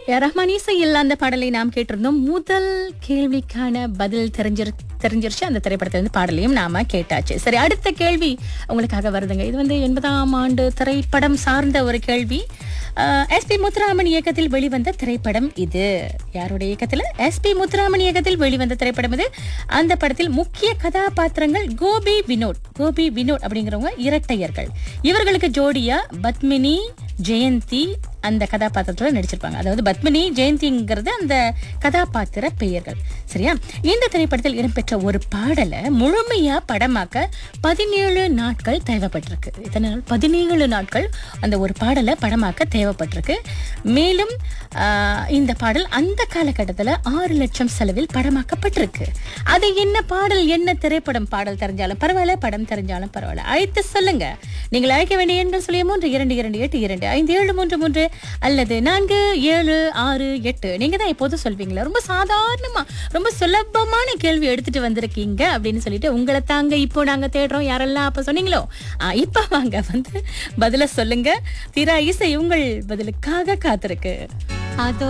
ரஹ்மான் இசையில் அந்த பாடலை நாம் கேட்டிருந்தோம் முதல் கேள்விக்கான பதில் தெரிஞ்சிரு தெரிஞ்சிருச்சு அந்த திரைப்படத்திலிருந்து பாடலையும் நாம கேட்டாச்சு சரி அடுத்த கேள்வி உங்களுக்காக வருதுங்க இது வந்து எண்பதாம் ஆண்டு திரைப்படம் சார்ந்த ஒரு கேள்வி எஸ்பி முத்துராமன் இயக்கத்தில் வெளிவந்த திரைப்படம் இது யாருடைய இயக்கத்தில் எஸ்பி முத்துராமன் இயக்கத்தில் வெளிவந்த திரைப்படம் இது அந்த படத்தில் முக்கிய கதாபாத்திரங்கள் கோபி வினோத் கோபி வினோத் அப்படிங்கிறவங்க இரட்டையர்கள் இவர்களுக்கு ஜோடியா பத்மினி ஜெயந்தி அந்த கதாபாத்திரத்துல நடிச்சிருப்பாங்க அதாவது பத்மினி ஜெயந்திங்கிறது அந்த கதாபாத்திர பெயர்கள் சரியா இந்த திரைப்படத்தில் இடம்பெற்ற ஒரு பாடலை முழுமையா படமாக்க பதினேழு நாட்கள் தேவைப்பட்டிருக்கு எத்தனை நாள் பதினேழு நாட்கள் அந்த ஒரு பாடலை படமாக்க தேவைப்பட்டிருக்கு மேலும் ஆஹ், இந்த பாடல் அந்த காலகட்டத்தில் ஆறு லட்சம் செலவில் படமாக்கப்பட்டிருக்கு அது என்ன பாடல் என்ன திரைப்படம் பாடல் தெரிஞ்சாலும் பரவாயில்ல படம் தெரிஞ்சாலும் பரவாயில்ல அழைத்து சொல்லுங்க நீங்கள் அழைக்க வேண்டிய எண்கள் சொல்லிய மூன்று இரண்டு இரண்டு எட்டு இரண்டு ஐந்து ஏழு மூன்று மூன்று அல்லது நான்கு ஏழு ஆறு எட்டு நீங்க தான் எப்போதும் சொல்வீங்களா ரொம்ப சாதாரணமா ரொம்ப சுலபமான கேள்வி எடுத்துட்டு வந்திருக்கீங்க அப்படின்னு சொல்லிட்டு உங்களை தாங்க இப்போ நாங்க தேடுறோம் யாரெல்லாம் அப்ப சொன்னீங்களோ ஆ, இப்ப வாங்க வந்து பதில சொல்லுங்க தீரா இசை உங்கள் பதிலுக்காக காத்திருக்கு அதோ